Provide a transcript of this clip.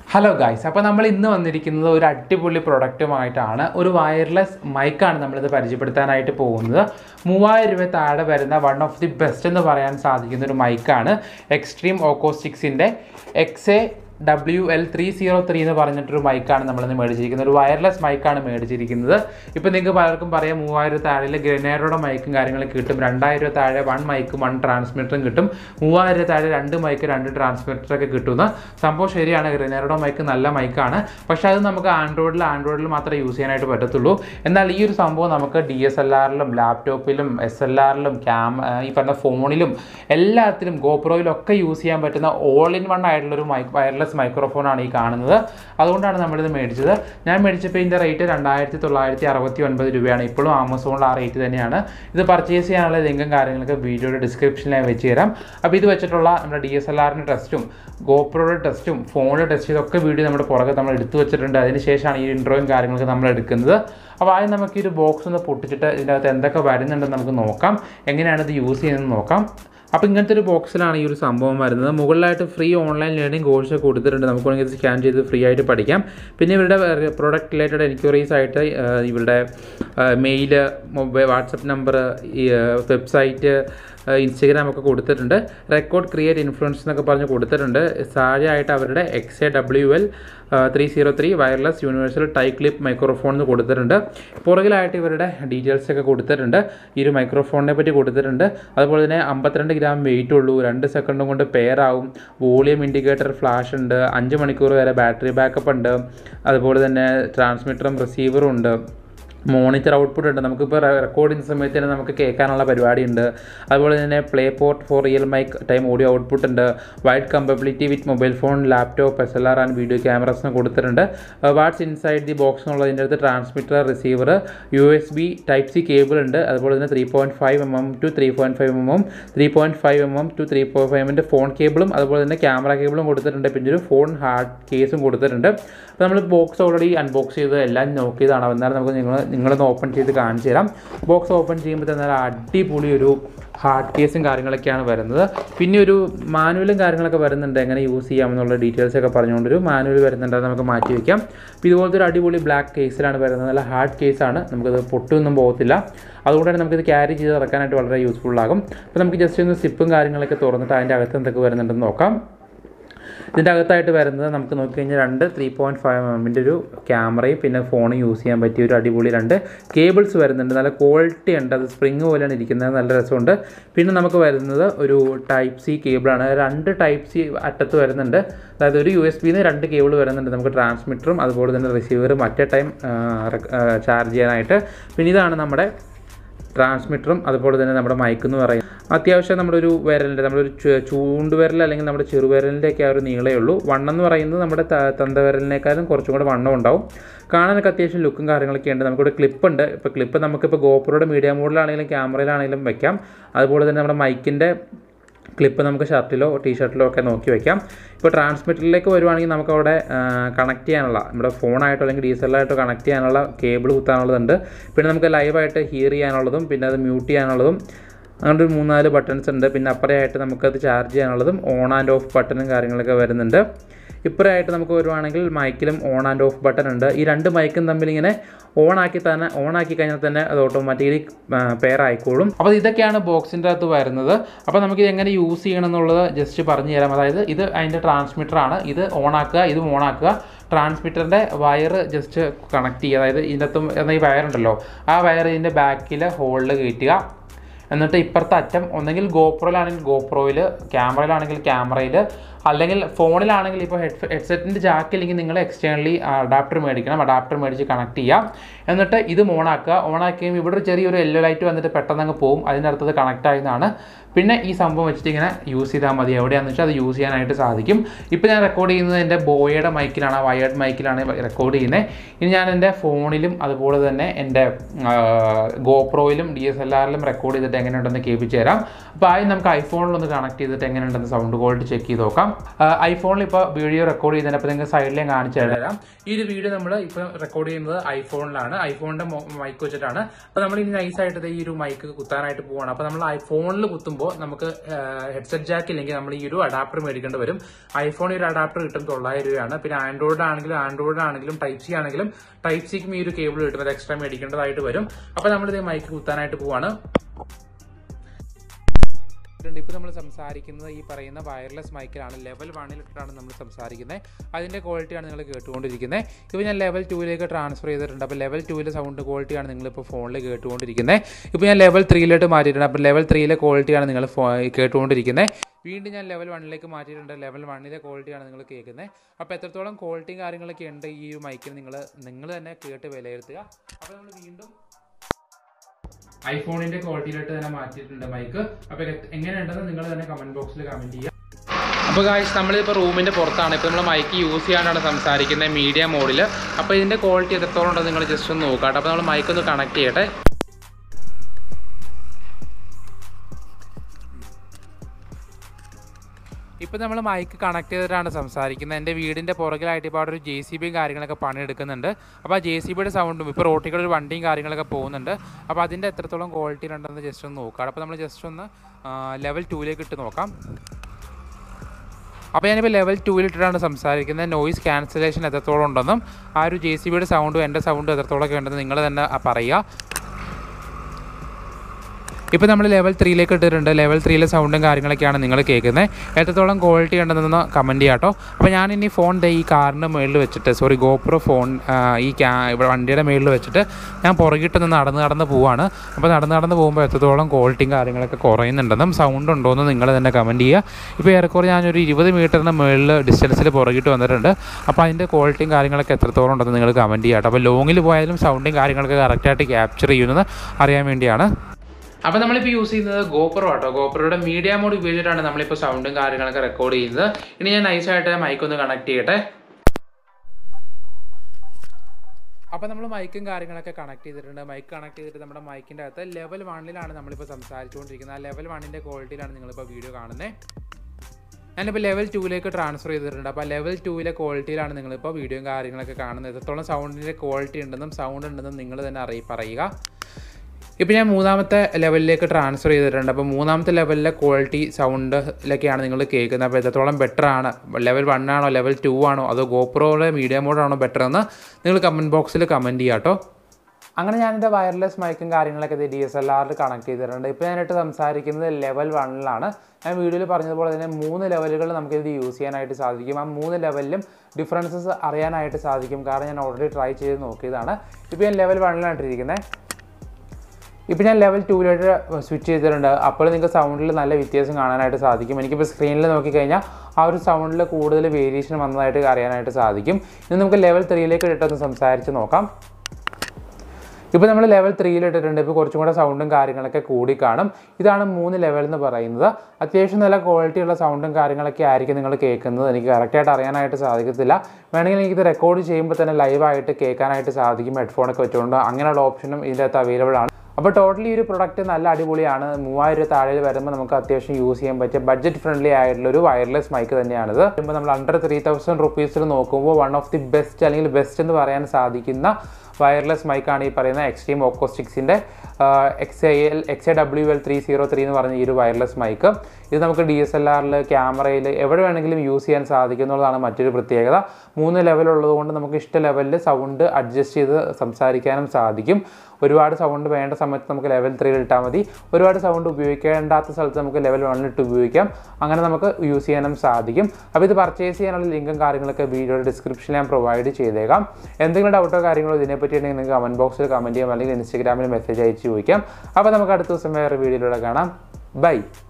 hello guys അപ്പോൾ നമ്മൾ ഇന്ന് വന്നിരിക്കുന്നത് ഒരു അടിപൊളി പ്രൊഡക്റ്റുമായിട്ടാണ് ഒരു വയർലെസ് മൈക്കാണ് നമ്മളിത് പരിചയപ്പെടുത്താനായിട്ട് പോകുന്നത് മൂവായിരം രൂപ താഴെ വരുന്ന വൺ ഓഫ് ദി ബെസ്റ്റ് എന്ന് പറയാൻ സാധിക്കുന്ന ഒരു മൈക്കാണ് എക്സ്ട്രീം ഓക്കോസ്റ്റിക്സിൻ്റെ X A W L three zero three എന്ന് പറഞ്ഞിട്ടൊരു മൈക്കാണ് നമ്മളിന്ന് മേടിച്ചിരിക്കുന്നത് ഒരു വയർലെസ് മൈക്കാണ് മേടിച്ചിരിക്കുന്നത് ഇപ്പോൾ നിങ്ങൾക്ക് പലർക്കും പറയാം മൂവായിരം താഴെ ഗ്രനേഡോടെ മൈക്കും കാര്യങ്ങളും കിട്ടും രണ്ടായിരം രൂപ താഴെ വൺ മൈക്കും വൺ ട്രാൻസ്മിറ്ററും കിട്ടും മൂവായിരം രൂപ താഴെ രണ്ട് മൈക്ക് രണ്ട് ട്രാൻസ്മിറ്ററൊക്കെ കിട്ടുന്ന സംഭവം ശരിയാണ് ഗ്രനേഡോ മൈക്ക് നല്ല മൈക്കാണ് പക്ഷേ അത് നമുക്ക് ആൻഡ്രോയിഡിൽ ആൻഡ്രോയിഡിൽ മാത്രമേ യൂസ് ചെയ്യാനായിട്ട് പറ്റത്തുള്ളൂ എന്നാൽ ഈ ഒരു സംഭവം നമുക്ക് ഡി എസ് എൽ ആറിലും ലാപ്ടോപ്പിലും എസ് എൽ ആറിലും ക്യാം ഈ പറഞ്ഞ ഫോണിലും എല്ലാത്തിലും ഗോപ്രോയിലും ഒക്കെ യൂസ് ചെയ്യാൻ പറ്റുന്ന ഓൾ ഇൻ വൺ ആയിട്ടുള്ളൊരു മൈക്ക് വയർലെസ് മൈക്രോഫോണാണ് ഈ കാണുന്നത് അതുകൊണ്ടാണ് നമ്മളിത് മേടിച്ചത് ഞാൻ മേടിച്ചപ്പോൾ ഇതിൻ്റെ റേറ്റ് രണ്ടായിരത്തി തൊള്ളായിരത്തി അറുപത്തി ഒൻപത് രൂപയാണ് ഇപ്പോഴും ആമസോണിൽ ആ റേറ്റ് തന്നെയാണ് ഇത് പർച്ചേസ് ചെയ്യാനുള്ള ലിങ്കും കാര്യങ്ങളൊക്കെ വീഡിയോയുടെ ഡിസ്ക്രിപ്ഷനിൽ ഞാൻ വെച്ച് തരാം അപ്പോൾ ഇത് വെച്ചിട്ടുള്ള നമ്മുടെ ഡി എസ് എൽ ആറിൻ്റെ ടെസ്റ്റും ഗോപ്രോയുടെ ടെസ്റ്റും ഫോണിൻ്റെ ടെസ്റ്റ് ഇതൊക്കെ വീഡിയോ നമ്മുടെ പുറകെ നമ്മൾ എടുത്തു വെച്ചിട്ടുണ്ട് അതിന് ശേഷമാണ് ഈ ഇൻട്രോയും കാര്യങ്ങളൊക്കെ നമ്മൾ എടുക്കുന്നത് അപ്പോൾ ആദ്യം നമുക്ക് ഈ ഒരു ബോക്സ് ഒന്ന് പൊട്ടിച്ചിട്ട് ഇതിനകത്ത് എന്തൊക്കെ വരുന്നുണ്ടെന്ന് നമുക്ക് നോക്കാം എങ്ങനെയാണ് ഇത് യൂസ് ചെയ്യുന്നത് നോക്കാം അപ്പോൾ ഇങ്ങനത്തെ ഒരു ബോക്സിലാണ് ഈ ഒരു സംഭവം വരുന്നത് മുകളിലായിട്ട് ഫ്രീ ഓൺലൈൻ ലേണിംഗ് കോഴ്സ് കൊടുത്തിട്ടുണ്ട് നമുക്ക് വേണമെങ്കിൽ ഇത് സ്കാൻ ചെയ്ത് ഫ്രീ ആയിട്ട് പഠിക്കാം പിന്നെ ഇവരുടെ പ്രൊഡക്റ്റ് റിലേറ്റഡ് എൻക്വയറീസ് ആയിട്ട് ആ, ഇവരുടെ mail mobile WhatsApp number website Instagram ഒക്കെ കൊടുത്തിട്ടുണ്ട് റെക്കോർഡ് ക്രിയേറ്റ് ഇൻഫ്ലുവൻസ് എന്നൊക്കെ പറഞ്ഞ് കൊടുത്തിട്ടുണ്ട് താഴെയായിട്ട് അവരുടെ X A W L three zero three wireless universal tie clip microphone എന്ന് കൊടുത്തിട്ടുണ്ട് പുറകിലായിട്ട് ഇവരുടെ ഡീറ്റെയിൽസ് ഒക്കെ കൊടുത്തിട്ടുണ്ട് ഈ ഒരു മൈക്രോഫോണിനെ പറ്റി കൊടുത്തിട്ടുണ്ട് അതുപോലെ തന്നെ അമ്പത്തിരണ്ട് ഗ്രാം വെയിറ്റ് ഉള്ളൂ രണ്ട് സെക്കൻഡും കൊണ്ട് പെയർ ആവും വോളിയം ഇൻഡിക്കേറ്റർ ഫ്ലാഷ് ഉണ്ട് അഞ്ച് മണിക്കൂർ വരെ ബാറ്ററി ബാക്കപ്പ് ഉണ്ട് അതുപോലെ തന്നെ ട്രാൻസ്മിറ്ററും റിസീവറും ഉണ്ട് മോണിറ്റർ ഔട്ട്പുട്ട് ഉണ്ട് നമുക്കിപ്പോൾ റെക്കോർഡ് ചെയ്യുന്ന സമയത്ത് തന്നെ നമുക്ക് കേൾക്കാനുള്ള പരിപാടി ഉണ്ട് അതുപോലെ തന്നെ play port for real mic time audio output ഉണ്ട് wide compatibility with mobile phone laptop S L R and video ക്യാമറസിന് കൊടുത്തിട്ടുണ്ട് വാട്സ് ഇൻസൈഡ് ദി ബോക്സ് എന്നുള്ളതിൻ്റെ അടുത്ത് transmitter receiver U S B type C cable ഉണ്ട് അതുപോലെ തന്നെ three point five M M to three point five M M three point five M M to three point five എമ്മിൻ്റെ phone കേബിളും അതുപോലെ തന്നെ camera കേബിളും കൊടുത്തിട്ടുണ്ട് പിന്നെ ഒരു ഫോൺ ഹാർഡ് കേസും കൊടുത്തിട്ടുണ്ട് അപ്പോൾ നമ്മൾ ബോക്സ് ഓൾറെഡി അൺബോക്സ് ചെയ്ത് എല്ലാം നോക്കിയതാണ് എന്നാലും നമുക്ക് നിങ്ങൾ നിങ്ങളൊന്ന് ഓപ്പൺ ചെയ്ത് കാണിച്ചു തരാം ബോക്സ് ഓപ്പൺ ചെയ്യുമ്പോൾ തന്നെ നല്ല അടിപൊളി ഒരു ഹാർഡ് കേസും കാര്യങ്ങളൊക്കെയാണ് വരുന്നത് പിന്നെ ഒരു മാനുവലും കാര്യങ്ങളൊക്കെ വരുന്നുണ്ട് എങ്ങനെ യൂസ് ചെയ്യാമെന്നുള്ള ഡീറ്റെയിൽസ് ഒക്കെ പറഞ്ഞുകൊണ്ടൊരു മാനുവൽ വരുന്നുണ്ട് അത് നമുക്ക് മാറ്റി വയ്ക്കാം അപ്പോൾ ഇതുപോലത്തെ ഒരു അടിപൊളി ബ്ലാക്ക് കേസിലാണ് വരുന്നത് നല്ല ഹാർഡ് കേസാണ് നമുക്കത് പൊട്ടൊന്നും പോകത്തില്ല അതുകൊണ്ട് തന്നെ നമുക്കിത് ക്യാരി ചെയ്ത് ഇറക്കാനായിട്ട് വളരെ യൂസ്ഫുൾ ആകും അപ്പോൾ നമുക്ക് ജസ്റ്റ് ഒന്ന് സിപ്പും കാര്യങ്ങളൊക്കെ തുറന്നിട്ട് അതിൻ്റെ അകത്ത് എന്തൊക്കെ വരുന്നുണ്ടെന്ന് നോക്കാം ഇതിൻ്റെ അകത്തായിട്ട് വരുന്നത് നമുക്ക് നോക്കിക്കഴിഞ്ഞാൽ രണ്ട് ത്രീ പോയിൻറ്റ് ഫൈവ് എമ്മിൻ്റെ ഒരു ക്യാമറയും പിന്നെ ഫോണും യൂസ് ചെയ്യാൻ പറ്റിയ ഒരു അടിപൊളി രണ്ട് കേബിൾസ് വരുന്നുണ്ട് നല്ല ക്വാളിറ്റി ഉണ്ട് അത് സ്പ്രിങ് പോലെയാണ് ഇരിക്കുന്നത് നല്ല രസമുണ്ട് പിന്നെ നമുക്ക് വരുന്നത് ഒരു ടൈപ്പ് സി കേബിളാണ് രണ്ട് ടൈപ്പ് സി അറ്റത്ത് വരുന്നുണ്ട് അതായത് ഒരു യു എസ് ബിന്ന് രണ്ട് കേബിൾ വരുന്നുണ്ട് നമുക്ക് ട്രാൻസ്മിറ്ററും അതുപോലെ തന്നെ റിസീവറും മറ്റേ ടൈം ചാർജ് ചെയ്യാനായിട്ട് പിന്നെ ഇതാണ് നമ്മുടെ ട്രാൻസ്മിറ്ററും അതുപോലെ തന്നെ നമ്മുടെ മൈക്ക് എന്ന് പറയും അത്യാവശ്യം നമ്മുടെ ഒരു വിരലിൻ്റെ നമ്മുടെ ഒരു ചു- ചൂണ്ടുവിരൽ അല്ലെങ്കിൽ നമ്മുടെ ചെറുവിരലിൻ്റെ ഒക്കെ ആ ഒരു നീളേ ഉള്ളൂ വണ്ണം എന്ന് പറയുന്നത് നമ്മുടെ ത- തന്തവിരലിനേക്കാളും കുറച്ചും കൂടെ വണ്ണം ഉണ്ടാവും കാണാനൊക്കെ അത്യാവശ്യം ലുക്കും കാര്യങ്ങളൊക്കെ ഉണ്ട് നമുക്കിവിടെ ക്ലിപ്പ് ഉണ്ട് ഇപ്പോൾ ക്ലിപ്പ് നമുക്കിപ്പോൾ ഗോപ്രോയുടെ മീഡിയ മോഡിലാണെങ്കിലും ക്യാമറയിലാണെങ്കിലും വെക്കാം അതുപോലെ തന്നെ നമ്മുടെ മൈക്കിൻ്റെ ക്ലിപ്പ് നമുക്ക് ഷർട്ടിലോ ടീഷർട്ടിലോ ഒക്കെ നോക്കി വെക്കാം ഇപ്പോൾ ട്രാൻസ്മിറ്ററിലേക്ക് വരുവാണെങ്കിൽ നമുക്ക് അവിടെ കണക്ട് ചെയ്യാനുള്ള നമ്മുടെ ഫോണായിട്ടോ അല്ലെങ്കിൽ ഡി എസ് എൽ ആയിട്ടോ കണക്ട് ചെയ്യാനുള്ള കേബിൾ കുത്താനുള്ളതുണ്ട് പിന്നെ നമുക്ക് ലൈവായിട്ട് ഹിയർ ചെയ്യാനുള്ളതും പിന്നെ അത് മ്യൂട്ട് ചെയ്യാനുള്ളതും അങ്ങനെ ഒരു മൂന്നാല് ബട്ടൺസ് ഉണ്ട് പിന്നെ അപ്പുറമായിട്ട് നമുക്കത് ചാർജ് ചെയ്യാനുള്ളതും ഓൺ ആൻഡ് ഓഫ് ബട്ടണും കാര്യങ്ങളൊക്കെ വരുന്നുണ്ട് ഇപ്പുറമായിട്ട് നമുക്ക് വരുവാണെങ്കിൽ മൈക്കിലും ഓൺ ആൻഡ് ഓഫ് ബട്ടൺ ഉണ്ട് ഈ രണ്ട് മൈക്കും തമ്മിൽ ഇങ്ങനെ ഓൺ ആക്കി തന്നെ ഓൺ ആക്കി കഴിഞ്ഞാൽ തന്നെ അത് ഓട്ടോമാറ്റിക്കലി പെയർ ആയിക്കോളും അപ്പോൾ ഇതൊക്കെയാണ് ബോക്സിൻ്റെ അകത്ത് വരുന്നത് അപ്പോൾ നമുക്ക് ഇത് എങ്ങനെ യൂസ് ചെയ്യണം എന്നുള്ളത് ജസ്റ്റ് പറഞ്ഞു തരാം അതായത് ഇത് അതിൻ്റെ ട്രാൻസ്മിറ്റർ ആണ് ഇത് ഓൺ ആക്കുക ഇത് ഓൺ ആക്കുക ട്രാൻസ്മിറ്ററിൻ്റെ വയർ ജസ്റ്റ് കണക്ട് ചെയ്യുക അതായത് ഇതിൻ്റെ അകത്തും എന്ന ഈ വയറുണ്ടല്ലോ ആ വയർ ഇതിൻ്റെ ബാക്കിൽ ഹോളിൽ കയറ്റുക എന്നിട്ട് ഇപ്പുറത്തെ അറ്റം ഒന്നെങ്കിൽ ഗോപ്രോയിലാണെങ്കിൽ ഗോപ്രോയിൽ ക്യാമറയിലാണെങ്കിൽ ക്യാമറയിൽ അല്ലെങ്കിൽ ഫോണിലാണെങ്കിൽ ഇപ്പോൾ ഹെഡ് ഹെഡ്സെറ്റിൻ്റെ ജാക്കില്ലെങ്കിൽ നിങ്ങൾ എക്സ്റ്റേണലി അഡാപ്റ്റർ മേടിക്കണം അഡാപ്റ്റർ മേടിച്ച് കണക്ട് ചെയ്യാം എന്നിട്ട് ഇത് ഓണാക്കുക ഓണാക്കി കഴിയുമ്പോൾ ഇവിടെ ഒരു ചെറിയൊരു യെല്ലോ ലൈറ്റ് വന്നിട്ട് പെട്ടെന്ന് അങ്ങ് പോകും അതിൻ്റെ അടുത്തത് കണക്ട് ആയതാണ് പിന്നെ ഈ സംഭവം വെച്ചിട്ട് ഇങ്ങനെ യൂസ് ചെയ്താൽ മതി എവിടെയാണെന്ന് വെച്ചാൽ അത് യൂസ് ചെയ്യാനായിട്ട് സാധിക്കും ഇപ്പോൾ ഞാൻ റെക്കോർഡ് ചെയ്യുന്നത് എൻ്റെ ബോയയുടെ മൈക്കിലാണ് വയേർഡ് മൈക്കിലാണ് റെക്കോർഡ് ചെയ്യുന്നത് ഇനി ഞാൻ എൻ്റെ ഫോണിലും അതുപോലെ തന്നെ എൻ്റെ ഗോപ്രോയിലും ഡി എസ് എൽ ആറിലും റെക്കോർഡ് ചെയ്തിട്ട് എങ്ങനെയുണ്ടെന്ന് കേൾപ്പിച്ച് തരാം അപ്പോൾ ആദ്യം നമുക്ക് ഐഫോണിലൊന്ന് കണക്ട് ചെയ്തിട്ട് എങ്ങനെയുണ്ടെന്ന് സൗണ്ട് ക്വാളിറ്റി ചെക്ക് ചെയ്ത് നോക്കാം ഐഫോണിൽ ഇപ്പോൾ വീഡിയോ റെക്കോർഡ് ചെയ്യുന്നതിനപ്പോൾ നിങ്ങൾക്ക് സൈഡിൽ ഞാൻ കാണിച്ചു തരാം ഈ ഒരു വീഡിയോ നമ്മൾ ഇപ്പോൾ റെക്കോർഡ് ചെയ്യുന്നത് ഐഫോണിലാണ് ഐഫോണിന്റെ മൈക്ക് വെച്ചിട്ടാണ് അപ്പോൾ നമ്മൾ ഇനി നൈസായിട്ട് ഈ ഒരു മൈക്ക് കുത്താനായിട്ട് പോവാണ് അപ്പോൾ നമ്മൾ ഐഫോണിൽ കുത്തുമ്പോൾ നമുക്ക് ഹെഡ്സെറ്റ് ജാക്ക് ഇല്ലെങ്കിൽ നമ്മൾ ഈ ഒരു അഡാപ്റ്റർ മേടിക്കേണ്ടി വരും ഐഫോണിൽ ഒരു അഡാപ്റ്റർ കിട്ടും തൊള്ളായിരം രൂപയാണ് പിന്നെ ആൻഡ്രോയിഡ് ആണെങ്കിലും ആൻഡ്രോയിഡ് ആണെങ്കിലും ടൈപ്പ് സി ആണെങ്കിലും ടൈപ്പ് സിക്കും ഈ ഒരു കേബിൾ കിട്ടും അത് എക്സ്ട്രാ മേടിക്കേണ്ടതായിട്ട് വരും അപ്പോൾ നമ്മളിത് മൈക്ക് കുത്താനായിട്ട് പോവാണ് ഇപ്പോൾ നമ്മൾ സംസാരിക്കുന്നത് ഈ പറയുന്ന വയർലെസ് മൈക്കിലാണ് ലെവൽ വണ്ണിലിട്ടാണ് നമ്മൾ സംസാരിക്കുന്നത് അതിൻ്റെ ക്വാളിറ്റിയാണ് നിങ്ങൾ കേട്ടുകൊണ്ടിരിക്കുന്നത് ഇപ്പോൾ ഞാൻ ലെവൽ ടൂവിലേക്ക് ട്രാൻസ്ഫർ ചെയ്തിട്ടുണ്ട് അപ്പോൾ ലെവൽ ടൂവിലെ സൗണ്ട് ക്വാളിറ്റിയാണ് നിങ്ങളിപ്പോൾ ഫോണിൽ കേട്ടുകൊണ്ടിരിക്കുന്നത് ഇപ്പോൾ ഞാൻ ലെവൽ ത്രീയിലോട്ട് മാറ്റിയിട്ടുണ്ട് അപ്പോൾ ലെവൽ ത്രീയിലെ ക്വാളിറ്റിയാണ് നിങ്ങൾ കേട്ടുകൊണ്ടിരിക്കുന്നത് വീണ്ടും ഞാൻ ലെവൽ വണ്ണിലേക്ക് മാറ്റിയിട്ടുണ്ട് ലെവൽ വണ്ണിലെ ക്വാളിറ്റിയാണ് നിങ്ങൾ കേൾക്കുന്നത് അപ്പോൾ എത്രത്തോളം ക്വാളിറ്റിയും കാര്യങ്ങളൊക്കെ ഉണ്ട് ഈ മൈക്കിന് നിങ്ങൾ നിങ്ങൾ തന്നെ കേട്ട് വിലയിരുത്തുക അപ്പോൾ നമ്മൾ വീണ്ടും ഐഫോണിന്റെ ക്വാളിറ്റിയിലോട്ട് തന്നെ മാറ്റിയിട്ടുണ്ട് മൈക്ക് അപ്പോൾ എങ്ങനെയുണ്ടെന്ന് നിങ്ങൾ തന്നെ കമന്റ് ബോക്സിൽ കമന്റ് ചെയ്യുക അപ്പോൾ ഗായ്സ് നമ്മളിപ്പോൾ റൂമിൻ്റെ പുറത്താണ് ഇപ്പോൾ നമ്മൾ മൈക്ക് യൂസ് ചെയ്യാനാണ് സംസാരിക്കുന്നത് മീഡിയ മോഡിൽ അപ്പോൾ ഇതിൻ്റെ ക്വാളിറ്റി എത്രത്തോളം ഉണ്ടെന്ന് നിങ്ങൾ ജസ്റ്റ് ഒന്ന് നോക്കാം അപ്പോൾ നമ്മൾ മൈക്ക് ഒന്ന് കണക്ട് ചെയ്യട്ടെ ഇപ്പോൾ നമ്മൾ മൈക്ക് കണക്ട് ചെയ്തിട്ടാണ് സംസാരിക്കുന്നത് എൻ്റെ വീടിൻ്റെ പുറകിലായിട്ട് ഇപ്പോൾ അവിടെ ഒരു ജെ സി ബിയും കാര്യങ്ങളൊക്കെ പണിയെടുക്കുന്നുണ്ട് അപ്പോൾ ആ ജെ സി ബിയുടെ സൗണ്ടും ഇപ്പോൾ റോട്ടിൽ കൂടെ ഒരു വണ്ടിയും കാര്യങ്ങളൊക്കെ പോകുന്നുണ്ട് അപ്പോൾ അതിൻ്റെ എത്രത്തോളം ക്വാളിറ്റി ഉണ്ടെന്ന് ജസ്റ്റ് ഒന്ന് നോക്കാം അപ്പോൾ നമ്മൾ ജസ്റ്റ് ഒന്ന് ലെവൽ ടൂവിലേക്ക് ഇട്ട് നോക്കാം അപ്പോൾ ഞാനിപ്പോൾ ലെവൽ ടൂവിൽ ഇട്ടിട്ടാണ് സംസാരിക്കുന്നത് നോയിസ് ക്യാൻസലേഷൻ എത്രത്തോളം ഉണ്ടെന്നും ആ ഒരു ജെ സി ബിയുടെ സൗണ്ടും എൻ്റെ സൗണ്ടും എത്രത്തോളമൊക്കെ ഉണ്ടെന്ന് നിങ്ങൾ തന്നെ പറയുക ഇപ്പോൾ നമ്മൾ ലെവൽ ത്രീയിലേക്ക് ഇട്ടിട്ടുണ്ട് ലെവൽ ത്രീയിലെ സൗണ്ടും കാര്യങ്ങളൊക്കെയാണ് നിങ്ങൾ കേൾക്കുന്നത് എത്രത്തോളം ക്വാളിറ്റി ഉണ്ടെന്നൊന്ന് കമൻറ്റ് ചെയ്യാം കേട്ടോ അപ്പോൾ ഞാൻ ഇനി ഫോൺ ദേ ഈ കാറിൻ്റെ മുകളിൽ വെച്ചിട്ട് സോറി ഗോപ്രോ ഫോൺ ഈ ക്യാ ഇവിടെ വണ്ടിയുടെ മുകളിൽ വെച്ചിട്ട് ഞാൻ പുറകിട്ട് നിന്ന് നടന്ന് നടന്ന് പോവാണ് അപ്പോൾ നടന്ന് നടന്ന് പോകുമ്പോൾ എത്രത്തോളം ക്വാളിറ്റിയും കാര്യങ്ങളൊക്കെ കുറയുന്നുണ്ടെന്നും സൗണ്ട് ഉണ്ടോ എന്ന് നിങ്ങൾ തന്നെ കമൻറ്റ് ചെയ്യുക ഇപ്പോൾ ഏറെക്കുറെ ഞാനൊരു ഇരുപത് മീറ്ററിന് മുകളിൽ ഡിസ്റ്റൻസിൽ പുറകിട്ട് വന്നിട്ടുണ്ട് അപ്പോൾ അതിൻ്റെ ക്വാളിറ്റിയും കാര്യങ്ങളൊക്കെ എത്രത്തോളം ഉണ്ടെന്ന് നിങ്ങൾ കമൻറ്റ് ചെയ്യുക കേട്ടോ അപ്പോൾ ലോങ്ങിൽ പോയാലും സൗണ്ടും കാര്യങ്ങളൊക്കെ കറക്റ്റായിട്ട് ക്യാപ്ചർ ചെയ്യുന്നത് അറിയാൻ വേണ്ടിയാണ് അപ്പോൾ നമ്മളിപ്പോൾ യൂസ് ചെയ്യുന്നത് ഗോപ്രോ ആട്ടോ ഗോപ്രോയുടെ മീഡിയ മോഡ് ഉപയോഗിച്ചിട്ടാണ് നമ്മളിപ്പോൾ സൗണ്ടും കാര്യങ്ങളൊക്കെ റെക്കോർഡ് ചെയ്യുന്നത് ഇനി ഞാൻ നൈസായിട്ട് മൈക്ക് ഒന്ന് കണക്ട് ചെയ്യട്ടെ അപ്പോൾ നമ്മൾ മൈക്കും കാര്യങ്ങളൊക്കെ കണക്ട് ചെയ്തിട്ടുണ്ട് മൈക്ക് കണക്ട് ചെയ്തിട്ട് നമ്മുടെ മൈക്കിൻ്റെ അകത്ത് ലെവൽ വണ്ണിലാണ് നമ്മളിപ്പോൾ സംസാരിച്ചുകൊണ്ടിരിക്കുന്നത് ആ ലെവൽ വണ്ണിൻ്റെ ക്വാളിറ്റിയിലാണ് നിങ്ങളിപ്പോൾ വീഡിയോ കാണുന്നത് ഞാനിപ്പോൾ ലെവൽ ടൂവിലേക്ക് ട്രാൻസ്ഫർ ചെയ്തിട്ടുണ്ട് അപ്പോൾ ലെവൽ ടൂവിലെ ക്വാളിറ്റിയിലാണ് നിങ്ങളിപ്പോൾ വീഡിയോയും കാര്യങ്ങളൊക്കെ കാണുന്നത് എത്രത്തോളം സൗണ്ടിൻ്റെ ക്വാളിറ്റി ഉണ്ടെന്നും സൗണ്ട് ഉണ്ടെന്നും നിങ്ങൾ തന്നെ അറിയി പറയുക ഇപ്പോൾ ഞാൻ മൂന്നാമത്തെ ലെവലിലേക്ക് ട്രാൻസ്ഫർ ചെയ്തിട്ടുണ്ട് അപ്പോൾ മൂന്നാമത്തെ ലെവലിലെ ക്വാളിറ്റി സൗണ്ടിലൊക്കെയാണ് നിങ്ങൾ കേൾക്കുന്നത് അപ്പോൾ എത്രത്തോളം ബെറ്റർ ആണ് ലെവൽ വൺ ആണോ ലെവൽ ടു ആണോ അതോ ഗോപ്രോയുടെ മീഡിയ മോഡാണോ ബെറ്റർ എന്ന് നിങ്ങൾ കമൻറ്റ് ബോക്സിൽ കമൻറ്റ് ചെയ്യാം കേട്ടോ അങ്ങനെ ഞാൻ എൻ്റെ വയർലെസ് മൈക്കും കാര്യങ്ങളൊക്കെ ഡി എസ് എൽ ആറിൽ കണക്ട് ചെയ്തിട്ടുണ്ട് ഇപ്പോൾ ഞാനായിട്ട് സംസാരിക്കുന്നത് ലെവൽ വണ്ണിലാണ് ഞാൻ വീഡിയോയിൽ പറഞ്ഞതുപോലെ തന്നെ മൂന്ന് ലെവലുകൾ നമുക്കിത് യൂസ് ചെയ്യാനായിട്ട് സാധിക്കും ആ മൂന്ന് ലെവലിലും ഡിഫറൻസസ് അറിയാനായിട്ട് സാധിക്കും കാരണം ഞാൻ ഓൾറെഡി ട്രൈ ചെയ്ത് നോക്കിയതാണ് ഇപ്പോൾ ഞാൻ ലെവൽ വണ്ണിലാണ് ഇട്ടിരിക്കുന്നത് ഇപ്പോൾ ഞാൻ ലെവൽ ടൂവിലോട്ട് സ്വിച്ച് ചെയ്തിട്ടുണ്ട് അപ്പോൾ നിങ്ങൾക്ക് സൗണ്ടിൽ നല്ല വ്യത്യാസം കാണാനായിട്ട് സാധിക്കും എനിക്കിപ്പോൾ സ്ക്രീനിൽ നോക്കിക്കഴിഞ്ഞാൽ ആ ഒരു സൗണ്ടിൽ കൂടുതൽ വേരിയേഷൻ വന്നതായിട്ട് അറിയാനായിട്ട് സാധിക്കും ഇനി നമുക്ക് ലെവൽ ത്രീയിലേക്ക് ഇട്ടൊന്ന് സംസാരിച്ച് നോക്കാം ഇപ്പോൾ നമ്മൾ ലെവൽ ത്രീയിൽ ഇട്ടിട്ടുണ്ട് ഇപ്പോൾ കുറച്ചും കൂടെ സൗണ്ടും കാര്യങ്ങളൊക്കെ കൂടി കാണും ഇതാണ് മൂന്ന് ലെവൽ എന്ന് പറയുന്നത് അത്യാവശ്യം നല്ല ക്വാളിറ്റിയുള്ള സൗണ്ടും കാര്യങ്ങളൊക്കെ ആയിരിക്കും നിങ്ങൾ കേൾക്കുന്നത് എനിക്ക് കറക്റ്റായിട്ട് അറിയാനായിട്ട് സാധിക്കത്തില്ല വേണമെങ്കിൽ എനിക്കിത് റെക്കോർഡ് ചെയ്യുമ്പോൾ തന്നെ ലൈവായിട്ട് കേൾക്കാനായിട്ട് സാധിക്കും ഹെഡ്ഫോണൊക്കെ വെച്ചുകൊണ്ട് അങ്ങനെയുള്ള ഓപ്ഷനും ഇതിൻ്റെ അകത്ത് അവൈലബിൾ ആണ് അപ്പോൾ ടോട്ടലി ഒരു പ്രൊഡക്റ്റ് നല്ല അടിപൊളിയാണ് മൂവായിരം രൂപ താഴെ വരുമ്പോൾ നമുക്ക് അത്യാവശ്യം യൂസ് ചെയ്യാൻ പറ്റിയ ബഡ്ജറ്റ് ഫ്രണ്ട്ലി ആയിട്ടുള്ള ഒരു വയർലെസ് മൈക്ക് തന്നെയാണിത് വരുമ്പോൾ നമ്മൾ അണ്ടർ ത്രീ തൗസൻഡ് റുപ്പീസിൽ നോക്കുമ്പോൾ വൺ ഓഫ് ദി ബെസ്റ്റ് അല്ലെങ്കിൽ ബെസ്റ്റ് എന്ന് പറയാൻ സാധിക്കുന്ന വയർലെസ് മൈക്കാണ് ഈ പറയുന്ന എക്സ്ട്രീം ഓക്കോസ്റ്റിക്സിൻ്റെ X I L X A W L three zero three എന്ന് പറഞ്ഞ ഈ ഒരു വയർലെസ് മൈക്ക് ഇത് നമുക്ക് ഡി എസ് എൽ ആറിൽ ക്യാമറയിൽ എവിടെ വേണമെങ്കിലും യൂസ് ചെയ്യാൻ സാധിക്കും എന്നുള്ളതാണ് മറ്റൊരു പ്രത്യേകത മൂന്ന് ലെവലുള്ളത് കൊണ്ട് നമുക്ക് ഇഷ്ട ലെവലിൽ സൗണ്ട് അഡ്ജസ്റ്റ് ചെയ്ത് സംസാരിക്കാനും സാധിക്കും ഒരുപാട് സൗണ്ട് വേണ്ട സമയത്ത് നമുക്ക് ലെവൽ ത്രീയിൽ ഇട്ടാൽ മതി ഒരുപാട് സൗണ്ട് ഉപയോഗിക്കേണ്ടാത്ത സ്ഥലത്ത് നമുക്ക് ലെവൽ വണ്ണിലിട്ട് ഉപയോഗിക്കാം അങ്ങനെ നമുക്ക് യൂസ് ചെയ്യാനും സാധിക്കും അപ്പോൾ ഇത് പർച്ചേസ് ചെയ്യാനുള്ള ലിങ്കും കാര്യങ്ങളൊക്കെ വീഡിയോയുടെ ഡിസ്ക്രിപ്ഷനിൽ ഞാൻ പ്രൊവൈഡ് ചെയ്തേക്കാം എന്തെങ്കിലും ഡൗട്ടോ കാര്യങ്ങളോ ഇതിനെപ്പറ്റി ഉണ്ടെങ്കിൽ നിങ്ങൾക്ക് കമൻറ്റ് ബോക്സിൽ കമൻറ്റ് ചെയ്യാം അല്ലെങ്കിൽ ഇൻസ്റ്റാഗ്രാമിൽ മെസ്സേജ് അയച്ച് ചോദിക്കാം അപ്പോൾ നമുക്ക് അടുത്ത ദിവസം വേറെ വീഡിയോയിലൂടെ കാണാം ബൈ